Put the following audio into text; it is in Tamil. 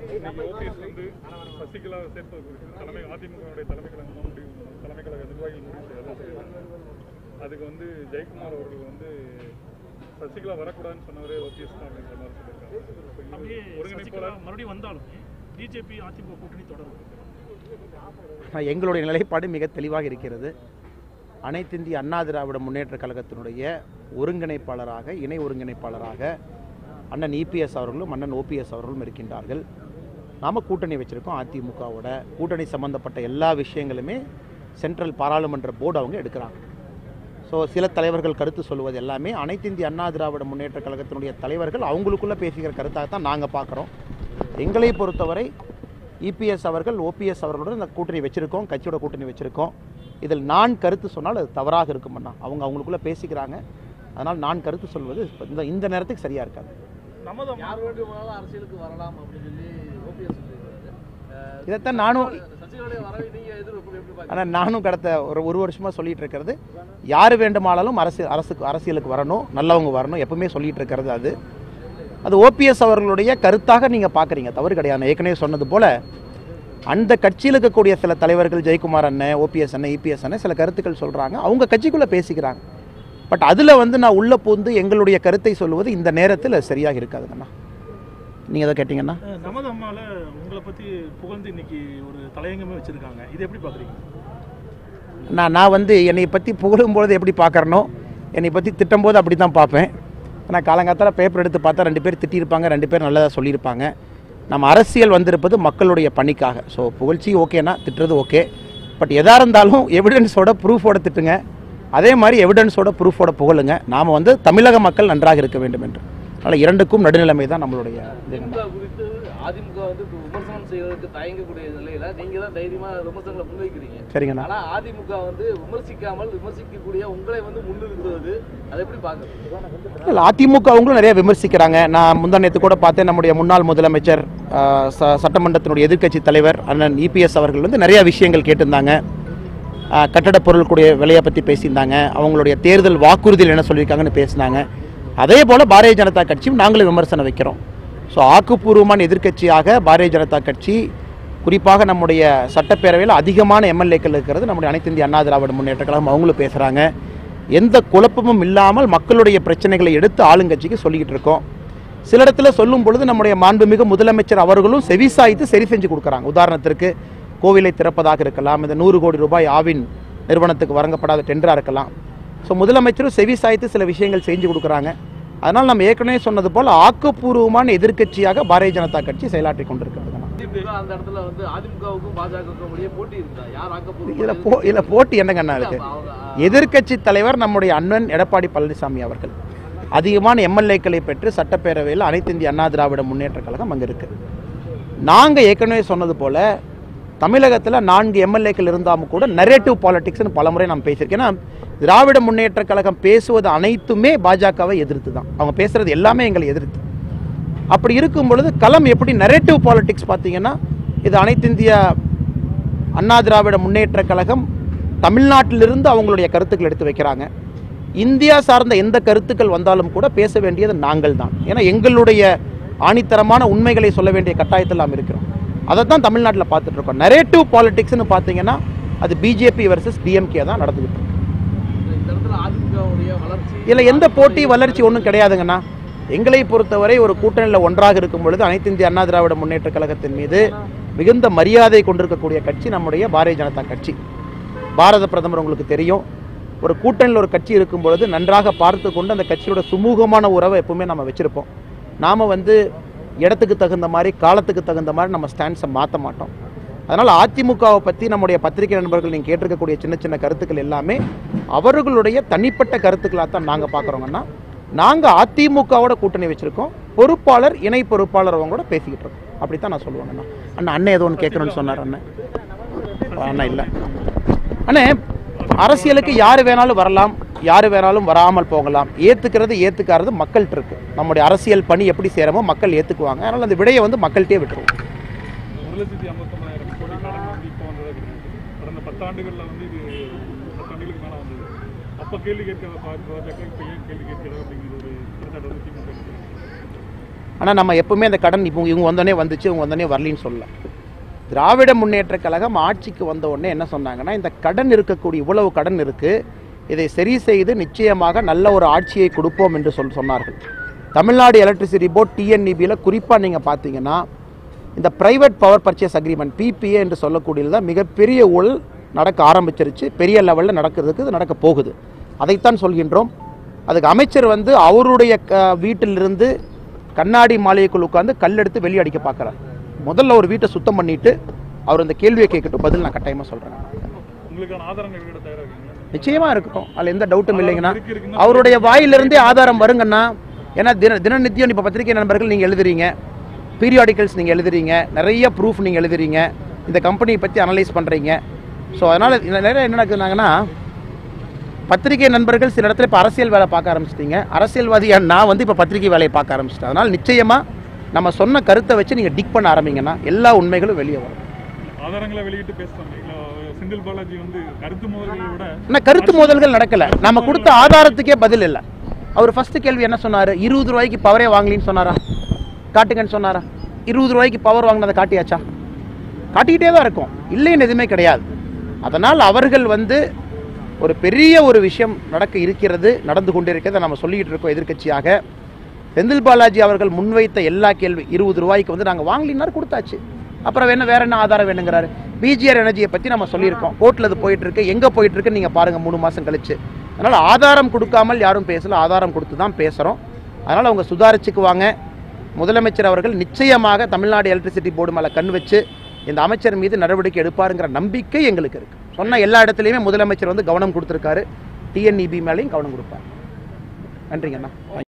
இன்னைக்கு ஓபிஎஸ் வந்து சசிகலா சேர்த்து தலைமை அதிமுகவுடைய தலைமை கழகம் முடிவு தலைமை கழக நிர்வாகிகள் முடிவு செய்யறது அதுக்கு வந்து ஜெயக்குமார் அவர்கள் வந்து சசிகலா வரக்கூடாதுன்னு சொன்னவரே ஓபிஎஸ் தான் அப்படின்ற மாதிரி சொல்லியிருக்காங்க அப்படியே இப்ப சசிகலா ஒருங்கிணைப்பாளர் மறுபடியும் வந்தாலும் பிஜேபி அதிமுக கூட்டணி தொடரும் எங்களுடைய நிலைப்பாடு மிக தெளிவாக இருக்கிறது அனைத்து இந்திய அண்ணா திராவிட முன்னேற்ற கழகத்தினுடைய ஒருங்கிணைப்பாளராக இணை ஒருங்கிணைப்பாளராக அண்ணன் இபிஎஸ் அவர்களும் அண்ணன் ஓபிஎஸ் அவர்களும் இருக்கின்றார்கள் நாம் கூட்டணி வச்சுருக்கோம் அதிமுகவோட கூட்டணி சம்பந்தப்பட்ட எல்லா விஷயங்களுமே சென்ட்ரல் பாராளுமன்ற போர்டு அவங்க எடுக்கிறாங்க ஸோ சில தலைவர்கள் கருத்து சொல்லுவது எல்லாமே அனைத்து இந்திய அண்ணா திராவிட முன்னேற்ற கழகத்தினுடைய தலைவர்கள் அவங்களுக்குள்ளே பேசுகிற கருத்தாகத்தான் நாங்கள் பார்க்குறோம் எங்களை பொறுத்தவரை இபிஎஸ் அவர்கள் ஓபிஎஸ் அவர்களுடன் இந்த கூட்டணி வச்சுருக்கோம் கட்சியோட கூட்டணி வச்சுருக்கோம் இதில் நான் கருத்து சொன்னால் அது தவறாக இருக்குமண்ணா அவங்க அவங்களுக்குள்ளே பேசிக்கிறாங்க அதனால் நான் கருத்து சொல்வது இந்த இந்த நேரத்துக்கு சரியாக இருக்காது நமது யார் வேண்டுமானாலும் அரசியலுக்கு வரலாம் அப்படின்னு சொல்லி ஓபிஎஸ் சொல்லியிருக்காரு அஹ் இதைத்தான் நானும் சசிகலாவுடைய வரவை நீங்க எதிர்ப்பு எப்படி பாக்குறீங்க ஆனால் நானும் கடந்த ஒரு ஒரு வருஷமாக சொல்லிட்டு இருக்கிறது யார் வேண்டுமானாலும் அரசு அரசுக்கு அரசியலுக்கு வரணும் நல்லவங்க வரணும் எப்பவுமே சொல்லிட்டு இருக்கிறது அது அது ஓபிஎஸ் அவர்களுடைய கருத்தாக நீங்கள் பார்க்குறீங்க தவறு கிடையாது நான் ஏற்கனவே சொன்னது போல் அந்த கட்சியில் இருக்கக்கூடிய சில தலைவர்கள் ஜெயக்குமார் அண்ணன் ஓபிஎஸ் அண்ணன் இபிஎஸ் அண்ணன் சில கருத்துக்கள் சொல்கிறாங்க அவங்க கட்சிக்குள்ளே பேசிக்கிறாங்க பட் அதில் வந்து நான் உள்ளே பூந்து எங்களுடைய கருத்தை சொல்லுவது இந்த நேரத்தில் சரியாக இருக்காதுங்கண்ணா நீங்கள் எதை கேட்டிங்கன்னா அஹ், நமது அம்மால உங்களை பத்தி புகழ்ந்து இன்னைக்கு ஒரு தலையங்கமே வச்சிருக்காங்க இது எப்படி பாக்குறீங்க நான் நான் வந்து என்னை பற்றி புகழும்பொழுது எப்படி பார்க்குறனோ என்னை பற்றி திட்டும்போது அப்படி தான் பார்ப்பேன் நான் காலங்காத்தால பேப்பர் எடுத்து பார்த்தா ரெண்டு பேர் திட்டியிருப்பாங்க ரெண்டு பேர் நல்லதாக சொல்லியிருப்பாங்க நம்ம அரசியல் வந்திருப்பது மக்களுடைய பணிக்காக ஸோ புகழ்ச்சி ஓகேனா திட்டுறது ஓகே பட் எதாக இருந்தாலும் எவிடன்ஸோட ப்ரூஃபோட திட்டுங்க அதே மாதிரி எவிடன்ஸோட ப்ரூஃபோட புகழுங்க நாம் வந்து தமிழக மக்கள் நன்றாக இருக்க வேண்டும் என்று அதனால் இரண்டுக்கும் நடுநிலைமை தான் நம்மளுடைய இது. திமுக குறித்து அதிமுக வந்து இப்ப விமர்சனம் செய்வதற்கு தயங்கக்கூடிய நிலையில நீங்க தான் தைரியமா விமர்சனங்களை முன்வைக்கிறீங்க சரிங்கண்ணா ஆனா அதிமுக வந்து விமர்சிக்காமல் விமர்சிக்கக்கூடிய உங்களை வந்து முன்னிறுத்துவது அதை எப்படி பாக்குறது இல்லை அதிமுக அவங்களும் நிறைய விமர்சிக்கிறாங்க நான் முந்தானத்து கூட பார்த்தேன் நம்முடைய முன்னாள் முதலமைச்சர் ஆஹ், ச- சட்டமன்றத்தினுடைய எதிர்க்கட்சி தலைவர் அண்ணன் இபிஎஸ் அவர்கள் வந்து நிறைய விஷயங்கள் கேட்டிருந்தாங்க ஆஹ், கட்டடப் பொருளுக்குடைய விலையை பற்றி பேசியிருந்தாங்க அவங்களுடைய தேர்தல் வாக்குறுதியில் என்ன சொல்லியிருக்காங்கன்னு பேசினாங்க அதே போல் பாரதிய ஜனதா கட்சியும் நாங்களும் விமர்சனம் வைக்கிறோம் ஸோ ஆக்கப்பூர்வமான எதிர்க்கட்சியாக பாரதிய ஜனதா கட்சி குறிப்பாக நம்முடைய சட்டப்பேரவையில் அதிகமான எம்எல்ஏக்கள் இருக்கிறது நம்முடைய அனைத்து இந்திய அண்ணா திராவிட முன்னேற்ற கழகம் அவங்களும் பேசுகிறாங்க எந்த குழப்பமும் இல்லாமல் மக்களுடைய பிரச்சனைகளை எடுத்து ஆளுங்கட்சிக்கு சொல்லிக்கிட்டு இருக்கோம் சில இடத்துல சொல்லும் பொழுது நம்முடைய மாண்புமிகு முதலமைச்சர் அவர்களும் செவிசாய்த்து சரி செஞ்சு கொடுக்குறாங்க உதாரணத்திற்கு கோவிலை திறப்பதாக இருக்கலாம் இந்த நூறு கோடி ரூபாய் ஆவின் நிறுவனத்துக்கு வழங்கப்படாத டெண்டராக இருக்கலாம் ஸோ முதலமைச்சரும் செவிசாய்த்து சில விஷயங்கள் செஞ்சு கொடுக்குறாங்க அதனால் நம்ம ஏற்கனவே சொன்னது போல் ஆக்கப்பூர்வமான எதிர்க்கட்சியாக பாரதிய ஜனதா கட்சி செயலாற்றி கொண்டிருக்கிறது அதிமுக அந்த இடத்துல வந்து அதிமுகவுக்கும் பாஜகவுக்கும் இடையே போட்டி இருக்குதா யார் ஆக்கப்பூர்வ இதில் போ இதில் போட்டி என்னங்கண்ணா இருக்கு எதிர்க்கட்சி தலைவர் நம்முடைய அண்ணன் எடப்பாடி பழனிசாமி அவர்கள் அதிகமான எம்எல்ஏக்களை பெற்று சட்டப்பேரவையில் அனைத்து இந்திய அண்ணா திராவிட முன்னேற்ற கழகம் அங்கே இருக்கு நாங்கள் ஏற்கனவே சொன்னது போல தமிழகத்தில் நான்கு எம்எல்ஏக்கள் இருந்தாலும் கூட நரேட்டிவ் பாலிடிக்ஸ்னு பலமுறை நாம் பேசியிருக்கேன் ஏன்னா திராவிட முன்னேற்ற கழகம் பேசுவது அனைத்துமே பாஜகவை எதிர்த்து தான் அவங்க பேசுறது எல்லாமே எங்களை எதிர்த்து அப்படி இருக்கும் பொழுது களம் எப்படி நரேட்டிவ் பாலிடிக்ஸ் பார்த்தீங்கன்னா இது அனைத்து இந்திய அண்ணா திராவிட முன்னேற்ற கழகம் தமிழ்நாட்டிலிருந்து அவங்களுடைய கருத்துக்கள் எடுத்து வைக்கிறாங்க இந்தியா சார்ந்த எந்த கருத்துக்கள் வந்தாலும் கூட பேச வேண்டியது நாங்கள் தான் ஏன்னா எங்களுடைய ஆணித்தரமான உண்மைகளை சொல்ல வேண்டிய கட்டாயத்தில் நாம் இருக்கிறோம் அதை தான் தமிழ்நாட்டில் பார்த்துட்டு இருக்கோம் நரேட்டிவ் பாலிடிக்ஸ்னு பார்த்தீங்கன்னா அது பிஜேபி வர்சஸ் டிஎம்கே தான் நடந்துகிட்டு இருக்கு இந்த இடத்துல அதிமுகவுடைய வளர்ச்சி இல்லை எந்த போட்டி வளர்ச்சி ஒன்றும் கிடையாதுங்கண்ணா எங்களை பொறுத்தவரை ஒரு கூட்டணியில் ஒன்றாக இருக்கும் பொழுது அனைத்து இந்திய அண்ணா திராவிட முன்னேற்ற கழகத்தின் மீது மிகுந்த மரியாதை கொண்டிருக்கக்கூடிய கட்சி நம்முடைய பாரதிய ஜனதா கட்சி பாரத பிரதமர் உங்களுக்கு தெரியும் ஒரு கூட்டணியில் ஒரு கட்சி இருக்கும் பொழுது நன்றாக பார்த்து கொண்டு அந்த கட்சியோட சுமூகமான உறவை எப்பவுமே நம்ம வச்சுருப்போம் நாம் வந்து இடத்துக்கு தகுந்த மாதிரி காலத்துக்கு தகுந்த மாதிரி நம்ம ஸ்டாண்ட்ஸை மாற்ற மாட்டோம் அதனால் அதிமுகவை பற்றி நம்முடைய பத்திரிகை நண்பர்கள் நீங்கள் கேட்டிருக்கக்கூடிய சின்ன சின்ன கருத்துக்கள் எல்லாமே அவர்களுடைய தனிப்பட்ட கருத்துக்களாக தான் நாங்கள் பார்க்குறோங்கன்னா நாங்கள் அதிமுகவோட கூட்டணி வச்சுருக்கோம் பொறுப்பாளர் இணை பொறுப்பாளர் அவங்க கூட பேசிக்கிட்டு இருக்கோம் அப்படி தான் நான் சொல்லுவேங்கண்ணா அண்ணா அண்ணன் ஏதோ ஒன்று கேட்கணும்னு சொன்னார் அண்ணன் அண்ணா இல்லை அண்ணே அரசியலுக்கு யார் வேணாலும் வரலாம் யார் வேணாலும் வராமல் போகலாம் ஏற்றுக்கிறது ஏற்றுக்காரது மக்கள்கிட்ட இருக்கு நம்முடைய அரசியல் பணி எப்படி செய்கிறோமோ மக்கள் ஏற்றுக்குவாங்க அதனால் அந்த விடையை வந்து மக்கள்கிட்டே விட்டுருவோம் ஒரு லட்சத்தி ஐம்பத்தொம்பதாயிரம் கோடி கடன் வந்து இப்போ வந்ததாக கிடையாது கடந்த பத்தாண்டுகளில் வந்து இது பத்தாண்டுகளுக்கு மேலே வந்தது அப்போ கேள்வி கேட்காத பா- பாஜக இப்போ ஏன் கேள்வி கேட்கிறது அப்படிங்கிற ஒரு குற்றச்சாட்டு வந்து திமுக இருக்கு. ஆனால் நம்ம எப்பவுமே அந்த கடன் இப்போ இவங்க வந்தோடனே வந்துச்சு இவங்க வந்தோடனே வரலின்னு சொல்லல திராவிட முன்னேற்ற கழகம் ஆட்சிக்கு வந்த உடனே என்ன சொன்னாங்கன்னா இந்த கடன் இருக்கக்கூடிய இவ்வளவு கடன் இருக்கு இதை சரி செய்து நிச்சயமாக நல்ல ஒரு ஆட்சியை கொடுப்போம் என்று சொல் சொன்னார்கள் தமிழ்நாடு எலக்ட்ரிசிட்டி போர்ட் டிஎன்இபியில் குறிப்பாக நீங்கள் பார்த்தீங்கன்னா இந்த private power purchase agreement PPA என்று சொல்லக்கூடியது தான் மிகப்பெரிய ஊழல் நடக்க ஆரம்பிச்சிருச்சு பெரிய லெவலில் நடக்கிறதுக்கு இது நடக்க போகுது அதைத்தான் சொல்கின்றோம் அதுக்கு அமைச்சர் வந்து அவருடைய க- வீட்டிலிருந்து கண்ணாடி மாளிகைக்குள் உட்காந்து கல் எடுத்து வெளியே அடிக்க பார்க்குறார் முதல்ல ஒரு வீட்டை சுத்தம் பண்ணிட்டு அவர் அந்த கேள்வியை கேட்கட்டும் பதில் நான் கட்டாயமாக சொல்கிறேன் உங்களுக்கான ஆதாரங்கள் விட தயாரா இருக்கீங்களா நிச்சயமா இருக்கட்டும் அதில் எந்த டவுட்டும் இல்லைங்கண்ணா இருக்கு, இருக்குன்னா அவருடைய வாயிலிருந்தே ஆதாரம் வருங்கண்ணா ஏன்னா தின தினநித்தியம் இப்போ பத்திரிகை நண்பர்கள் நீங்கள் எழுதுறீங்க பீரியாடிக்கல்ஸ் நீங்கள் எழுதுறீங்க நிறைய ப்ரூஃப் நீங்கள் எழுதுறீங்க இந்த கம்பெனியை பற்றி அனலைஸ் பண்ணுறீங்க ஸோ அதனால் நிறைய என்ன நடக்குதுனாங்கன்னா பத்திரிகை நண்பர்கள் சில இடத்துல இப்போ அரசியல் வேலை பார்க்க ஆரம்பிச்சிட்டீங்க அரசியல்வாதியா நான் வந்து இப்போ பத்திரிகை வேலையை பார்க்க ஆரம்பிச்சிட்டேன் அதனால் நிச்சயமாக நம்ம சொன்ன கருத்தை வச்சு நீங்கள் டிக் பண்ண ஆரம்பிங்கன்னா எல்லா உண்மைகளும் வெளியே வரும் ஆதாரங்களை வெளியிட்டு பேசுறாங்க இல்லைங்களா? செந்தில் பாலாஜி வந்து கருத்து மோதல்களை விட ஆனால் கருத்து மோதல்கள் நடக்கல நம்ம கொடுத்த ஆதாரத்துக்கே பதில் இல்லை அவர் ஃபர்ஸ்ட் கேள்வி என்ன சொன்னார் இருபது ரூபாய்க்கு பவரே வாங்கலின்னு சொன்னாரா காட்டுங்கன்னு சொன்னாரா இருபது ரூபாய்க்கு பவர் வாங்கினதை காட்டியாச்சா காட்டிக்கிட்டே தான் இருக்கும் இல்லைன்னு எதுவுமே கிடையாது அதனால் அவர்கள் வந்து ஒரு பெரிய ஒரு விஷயம் நடக்க இருக்கிறது நடந்து கொண்டிருக்கிறத நம்ம சொல்லிக்கிட்டு இருக்கோம் எதிர்க்கட்சியாக செந்தில் பாலாஜி அவர்கள் முன்வைத்த எல்லா கேள்வி இருபது ரூபாய்க்கு வந்து நாங்கள் வாங்கலினார் கொடுத்தாச்சு அப்புறம் என்ன வேற என்ன ஆதாரம் வேணுங்கிறாரு பிஜிஆர் எனர்ஜியை பற்றி நம்ம சொல்லியிருக்கோம் கோர்ட்டில் அது போயிட்டு இருக்கு எங்கே போயிட்டு இருக்குன்னு நீங்கள் பாருங்கள் மூணு மாதம் கழிச்சு அதனால் ஆதாரம் கொடுக்காமல் யாரும் பேசல ஆதாரம் கொடுத்து தான் பேசுகிறோம் அதனால் அவங்க சுதாரிச்சுக்குவாங்க முதலமைச்சர் அவர்கள் நிச்சயமாக தமிழ்நாடு எலக்ட்ரிசிட்டி போர்டு மேலே கண் வச்சு இந்த அமைச்சர் மீது நடவடிக்கை எடுப்பாருங்கிற நம்பிக்கை எங்களுக்கு இருக்குது சொன்ன எல்லா இடத்துலையுமே முதலமைச்சர் வந்து கவனம் கொடுத்துருக்காரு டிஎன்இபி மேலேயும் கவனம் கொடுப்பார் நன்றிங்கண்ணா